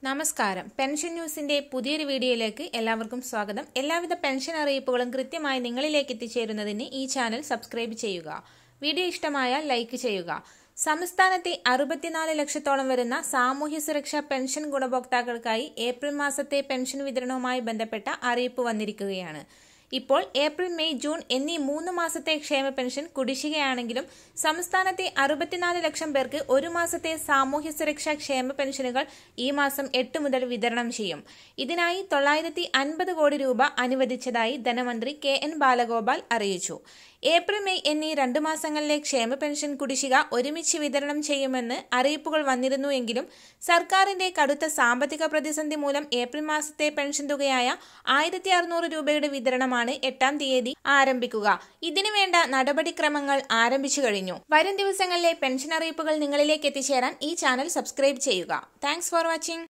നമസ്കാരം പെൻഷൻ ന്യൂസിന്റെ പുതിയൊരു വീഡിയോയിലേക്ക് എല്ലാവർക്കും സ്വാഗതം എല്ലാവിധ പെൻഷൻ അറിയിപ്പുകളും കൃത്യമായി നിങ്ങളിലേക്ക് എത്തിച്ചേരുന്നതിന് ഈ ചാനൽ സബ്സ്ക്രൈബ് ചെയ്യുക വീഡിയോ ഇഷ്ടമായാൽ ലൈക്ക് ചെയ്യുക സംസ്ഥാനത്തെ അറുപത്തിനാല് ലക്ഷത്തോളം വരുന്ന സാമൂഹ്യ സുരക്ഷാ പെൻഷൻ ഗുണഭോക്താക്കൾക്കായി ഏപ്രിൽ മാസത്തെ പെൻഷൻ വിതരണവുമായി ബന്ധപ്പെട്ട അറിയിപ്പ് വന്നിരിക്കുകയാണ് ഇപ്പോൾ ഏപ്രിൽ മെയ് ജൂൺ എന്നീ മൂന്ന് മാസത്തെ ക്ഷേമ പെൻഷൻ കുടിശ്ശികയാണെങ്കിലും സംസ്ഥാനത്തെ അറുപത്തിനാല് ലക്ഷം പേർക്ക് ഒരു മാസത്തെ സാമൂഹ്യ സുരക്ഷാ ക്ഷേമ പെൻഷനുകൾ ഈ മാസം എട്ട് മുതൽ വിതരണം ചെയ്യും ഇതിനായി തൊള്ളായിരത്തി അൻപത് കോടി രൂപ അനുവദിച്ചതായി ധനമന്ത്രി കെ എൻ ബാലഗോപാൽ അറിയിച്ചു ഏപ്രിൽ മെയ് എന്നീ രണ്ട് മാസങ്ങളിലെ ക്ഷേമ പെൻഷൻ കുടിശ്ശിക ഒരുമിച്ച് വിതരണം ചെയ്യുമെന്ന് അറിയിപ്പുകൾ വന്നിരുന്നു എങ്കിലും സർക്കാരിന്റെ കടുത്ത സാമ്പത്തിക പ്രതിസന്ധി മൂലം ഏപ്രിൽ മാസത്തെ പെൻഷൻ തുകയായ ആയിരത്തി അറുന്നൂറ് രൂപയുടെ വിതരണമാണ് എട്ടാം തീയതി ആരംഭിക്കുക ഇതിനുവേണ്ട നടപടിക്രമങ്ങൾ ആരംഭിച്ചു കഴിഞ്ഞു വരും ദിവസങ്ങളിലെ പെൻഷൻ അറിയിപ്പുകൾ നിങ്ങളിലേക്ക് എത്തിച്ചേരാൻ ഈ ചാനൽ സബ്സ്ക്രൈബ് ചെയ്യുക താങ്ക്സ് ഫോർ വാച്ചിങ്